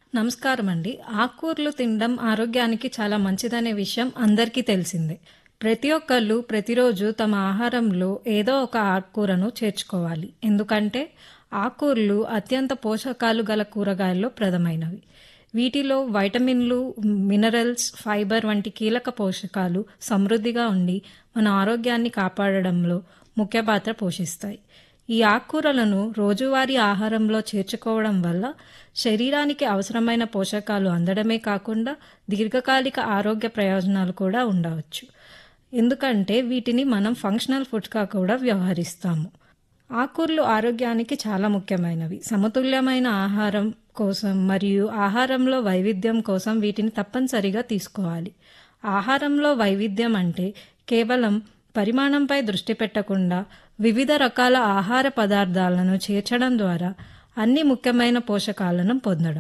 నమస్కారం అండి ఆకుకూరలు తినడం ఆరోగ్యానికి చాలా మంచిదనే విషయం అందరికీ తెలిసిందే ప్రతి ఒక్కళ్ళు ప్రతిరోజు తమ ఆహారంలో ఏదో ఒక ఆకుకూరను చేర్చుకోవాలి ఎందుకంటే ఆకుకూరలు అత్యంత పోషకాలు గల కూరగాయల్లో ప్రధమైనవి వీటిలో వైటమిన్లు మినరల్స్ ఫైబర్ వంటి కీలక పోషకాలు సమృద్ధిగా ఉండి మన ఆరోగ్యాన్ని కాపాడడంలో ముఖ్య పాత్ర పోషిస్తాయి ఈ ఆకుకూరలను రోజువారీ ఆహారంలో చేర్చుకోవడం వల్ల శరీరానికి అవసరమైన పోషకాలు అందడమే కాకుండా దీర్ఘకాలిక ఆరోగ్య ప్రయోజనాలు కూడా ఉండవచ్చు ఎందుకంటే వీటిని మనం ఫంక్షనల్ ఫుడ్గా కూడా వ్యవహరిస్తాము ఆకుకూరలు ఆరోగ్యానికి చాలా ముఖ్యమైనవి సమతుల్యమైన ఆహారం కోసం మరియు ఆహారంలో వైవిధ్యం కోసం వీటిని తప్పనిసరిగా తీసుకోవాలి ఆహారంలో వైవిధ్యం అంటే కేవలం పరిమాణంపై దృష్టి పెట్టకుండా వివిధ రకాల ఆహార పదార్థాలను చేర్చడం ద్వారా అన్ని ముఖ్యమైన పోషకాలను పొందడం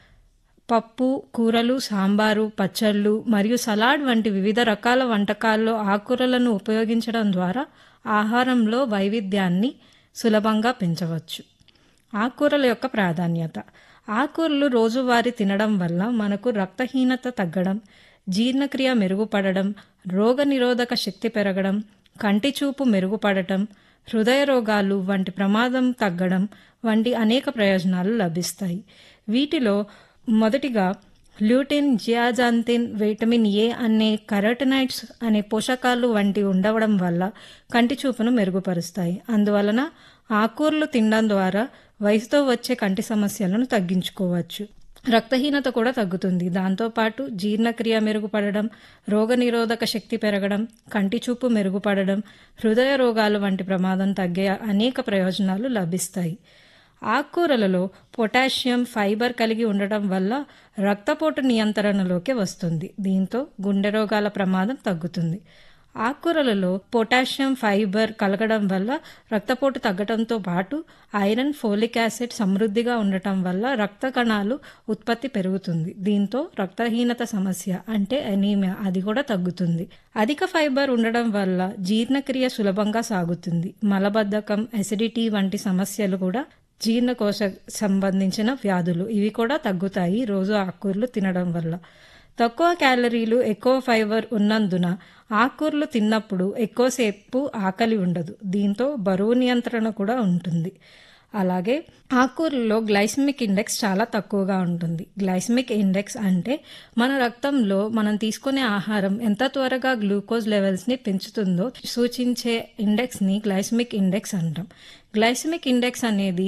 పప్పు కూరలు సాంబారు పచ్చళ్ళు మరియు సలాడ్ వంటి వివిధ రకాల వంటకాల్లో ఆకుకూరలను ఉపయోగించడం ద్వారా ఆహారంలో వైవిధ్యాన్ని సులభంగా పెంచవచ్చు ఆకుకూరల యొక్క ప్రాధాన్యత ఆకుకూరలు రోజువారీ తినడం వల్ల మనకు రక్తహీనత తగ్గడం జీర్ణక్రియ మెరుగుపడడం రోగనిరోధక శక్తి పెరగడం కంటి చూపు మెరుగుపడటం హృదయ రోగాలు వంటి ప్రమాదం తగ్గడం వంటి అనేక ప్రయోజనాలు లభిస్తాయి వీటిలో మొదటిగా ల్యూటిన్ జియాజాంతిన్ విటమిన్ ఏ అనే కరోటనైడ్స్ అనే పోషకాలు వంటి ఉండడం వల్ల కంటి చూపును మెరుగుపరుస్తాయి అందువలన ఆకుకూరలు తినడం ద్వారా వయసుతో వచ్చే కంటి సమస్యలను తగ్గించుకోవచ్చు రక్తహీనత కూడా తగ్గుతుంది దాంతోపాటు జీర్ణక్రియ మెరుగుపడడం రోగనిరోధక శక్తి పెరగడం కంటి చూపు మెరుగుపడడం హృదయ రోగాలు వంటి ప్రమాదం తగ్గే అనేక ప్రయోజనాలు లభిస్తాయి ఆకుకూరలలో పొటాషియం ఫైబర్ కలిగి ఉండటం వల్ల రక్తపోటు నియంత్రణలోకి వస్తుంది దీంతో గుండె రోగాల ప్రమాదం తగ్గుతుంది ఆకుకూరలలో పొటాషియం ఫైబర్ కలగడం వల్ల రక్తపోటు తగ్గడంతో పాటు ఐరన్ ఫోలిక్ యాసిడ్ సమృద్ధిగా ఉండటం వల్ల రక్త కణాలు ఉత్పత్తి పెరుగుతుంది దీంతో రక్తహీనత సమస్య అంటే అనీమియా అది కూడా తగ్గుతుంది అధిక ఫైబర్ ఉండడం వల్ల జీర్ణక్రియ సులభంగా సాగుతుంది మలబద్ధకం ఎసిడిటీ వంటి సమస్యలు కూడా జీర్ణకోశ సంబంధించిన వ్యాధులు ఇవి కూడా తగ్గుతాయి రోజు ఆకుకూరలు తినడం వల్ల తక్కువ క్యాలరీలు ఎక్కువ ఫైబర్ ఉన్నందున ఆకుకూరలు తిన్నప్పుడు ఎక్కువసేపు ఆకలి ఉండదు దీంతో బరువు నియంత్రణ కూడా ఉంటుంది అలాగే ఆకుకూరల్లో గ్లైసమిక్ ఇండెక్స్ చాలా తక్కువగా ఉంటుంది గ్లైసమిక్ ఇండెక్స్ అంటే మన రక్తంలో మనం తీసుకునే ఆహారం ఎంత త్వరగా గ్లూకోజ్ లెవెల్స్ని పెంచుతుందో సూచించే ఇండెక్స్ని గ్లైసమిక్ ఇండెక్స్ అంటాం గ్లైసమిక్ ఇండెక్స్ అనేది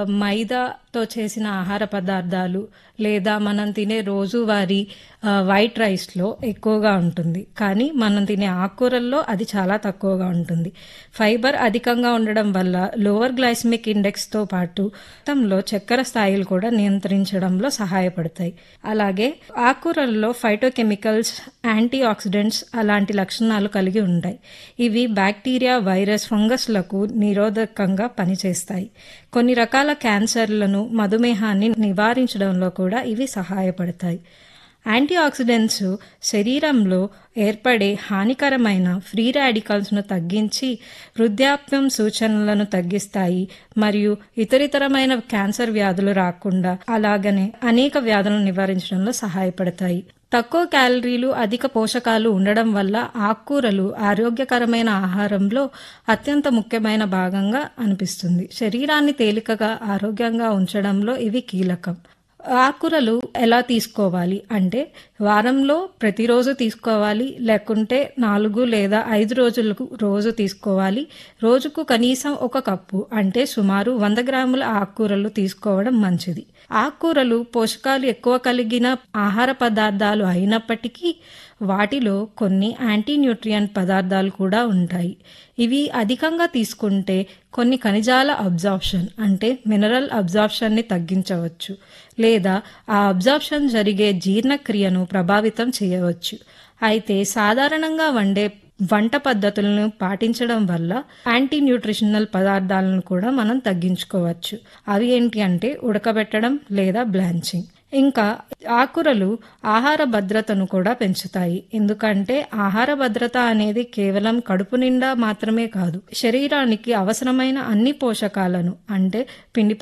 మైదాతో చేసిన ఆహార పదార్థాలు లేదా మనం తినే రోజువారీ వైట్ రైస్లో ఎక్కువగా ఉంటుంది కానీ మనం తినే ఆకుకూరల్లో అది చాలా తక్కువగా ఉంటుంది ఫైబర్ అధికంగా ఉండడం వల్ల లోవర్ గ్లైసమిక్ ఇండెక్స్తో పాటు రక్తంలో చక్కెర స్థాయిలు కూడా నియంత్రించడంలో సహాయపడతాయి అలాగే ఆకుకూరల్లో ఫైటోకెమికల్స్ యాంటీ ఆక్సిడెంట్స్ అలాంటి లక్షణాలు కలిగి ఉంటాయి ఇవి బ్యాక్టీరియా వైరస్ ఫంగస్లకు నిరోధకంగా పనిచేస్తాయి కొన్ని రకాల క్యాన్సర్లను మధుమేహాన్ని నివారించడంలో కూడా ఇవి సహాయపడతాయి యాంటీ ఆక్సిడెంట్స్ శరీరంలో ఏర్పడే హానికరమైన ఫ్రీ రాడికల్స్ను తగ్గించి వృద్ధాప్యం సూచనలను తగ్గిస్తాయి మరియు ఇతరితరమైన క్యాన్సర్ వ్యాధులు రాకుండా అలాగనే అనేక వ్యాధులను నివారించడంలో సహాయపడతాయి తక్కువ క్యాలరీలు అధిక పోషకాలు ఉండడం వల్ల ఆకుకూరలు ఆరోగ్యకరమైన ఆహారంలో అత్యంత ముఖ్యమైన భాగంగా అనిపిస్తుంది శరీరాన్ని తేలికగా ఆరోగ్యంగా ఉంచడంలో ఇవి కీలకం ఆకుకూరలు ఎలా తీసుకోవాలి అంటే వారంలో ప్రతిరోజు తీసుకోవాలి లేకుంటే నాలుగు లేదా ఐదు రోజులకు రోజు తీసుకోవాలి రోజుకు కనీసం ఒక కప్పు అంటే సుమారు వంద గ్రాముల ఆకుకూరలు తీసుకోవడం మంచిది ఆకుకూరలు పోషకాలు ఎక్కువ కలిగిన ఆహార పదార్థాలు అయినప్పటికీ వాటిలో కొన్ని యాంటీ న్యూట్రియంట్ పదార్థాలు కూడా ఉంటాయి ఇవి అధికంగా తీసుకుంటే కొన్ని ఖనిజాల అబ్జార్ప్షన్ అంటే మినరల్ అబ్జార్ప్షన్ని తగ్గించవచ్చు లేదా ఆ అబ్జార్ప్షన్ జరిగే జీర్ణక్రియను ప్రభావితం చేయవచ్చు అయితే సాధారణంగా వండే వంట పద్ధతులను పాటించడం వల్ల యాంటీ న్యూట్రిషనల్ పదార్థాలను కూడా మనం తగ్గించుకోవచ్చు అవి ఏంటి అంటే ఉడకబెట్టడం లేదా బ్లాంచింగ్ ఇంకా ఆకుకూరలు ఆహార భద్రతను కూడా పెంచుతాయి ఎందుకంటే ఆహార భద్రత అనేది కేవలం కడుపు నిండా మాత్రమే కాదు శరీరానికి అవసరమైన అన్ని పోషకాలను అంటే పిండి